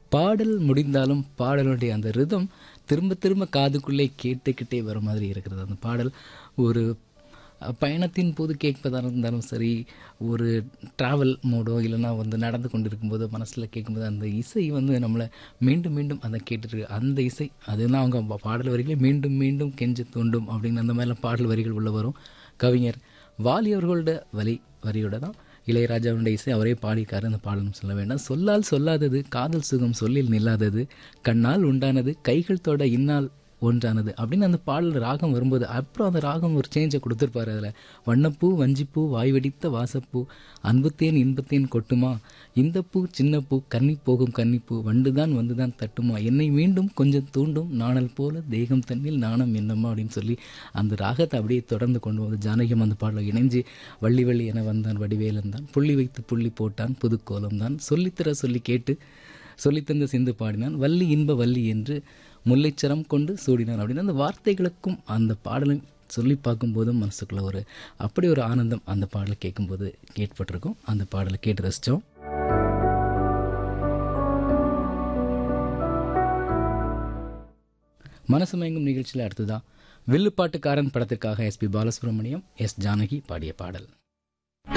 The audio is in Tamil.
பாடல் முடிந்தாலும் பாடலுடைய அந்த ரிதம் திரும்ப திரும்ப காதுக்குள்ளே கேட்டுக்கிட்டே வர மாதிரி இருக்கிறது அந்த பாடல் ஒரு அஹ், பயணத்தின் போது கேட்பதாக இருந்தாலும் சரி ஒரு ட்ராவல் மோடோ இல்லைன்னா வந்து நடந்து கொண்டிருக்கும்போது மனசில் கேட்கும்போது அந்த இசை வந்து நம்மளை மீண்டும் மீண்டும் அதை கேட்டுட்டு அந்த இசை அதுதான் அவங்க பா- பாடல் வரிகளே மீண்டும் மீண்டும் கெஞ்ச தூண்டும் அப்படின்னு அந்த மாதிரிலாம் பாடல் வரிகள் உள்ள வரும் கவிஞர் வாலி அவர்களோட வரி வரியோட தான் இளையராஜாவுடைய இசை அவரே பாடியிருக்காரு அந்த பாடலும் சொல்ல வேண்டாம் சொல்லால் சொல்லாதது காதல் சுகம் சொல்லில் நில்லாதது கண்ணால் உண்டானது கைகள் தொட இன்னால் ஒன்றானது அப்படின்னு அந்த பாடல் ராகம் வரும்போது அப்புறம் அந்த ராகம் ஒரு சேஞ்சை கொடுத்துருப்பாரு அதில் வண்ணப்பூ வஞ்சிப்பூ வாய் வெடித்த வாசப்பூ அன்புத்தேன் இன்பத்தேன் கொட்டுமா இந்த பூ சின்ன பூ கன்னி போகும் கன்னிப்பூ வண்டுதான் வந்துதான் தட்டுமா என்னை மீண்டும் கொஞ்சம் தூண்டும் நாணல் போல தேகம் தன்னில் நாணம் என்னம்மா அப்படின்னு சொல்லி அந்த ராகத்தை அப்படியே தொடர்ந்து கொண்டு வந்து ஜானகியம் அந்த பாடலை இணைஞ்சு வள்ளி வள்ளி என வந்தான் வடிவேலன் தான் புள்ளி வைத்து புள்ளி போட்டான் புதுக்கோலம் தான் சொல்லித்தர சொல்லி கேட்டு சொல்லித்தந்த சிந்து பாடினான் வள்ளி இன்ப வள்ளி என்று முல்லைச்சரம் கொண்டு சூடினான் அப்படின்னு அந்த வார்த்தைகளுக்கும் அந்த பாடலை சொல்லி பார்க்கும்போதும் மனசுக்குள்ள ஒரு அப்படி ஒரு ஆனந்தம் அந்த பாடலை கேட்கும்போது ஏற்பட்டிருக்கும் அந்த பாடலை கேட்டு ரசித்தோம் மனசு மயங்கும் நிகழ்ச்சியில் அடுத்ததா வில்லுப்பாட்டுக்காரன் படத்திற்காக எஸ்பி பாலசுப்ரமணியம் எஸ் ஜானகி பாடிய பாடல்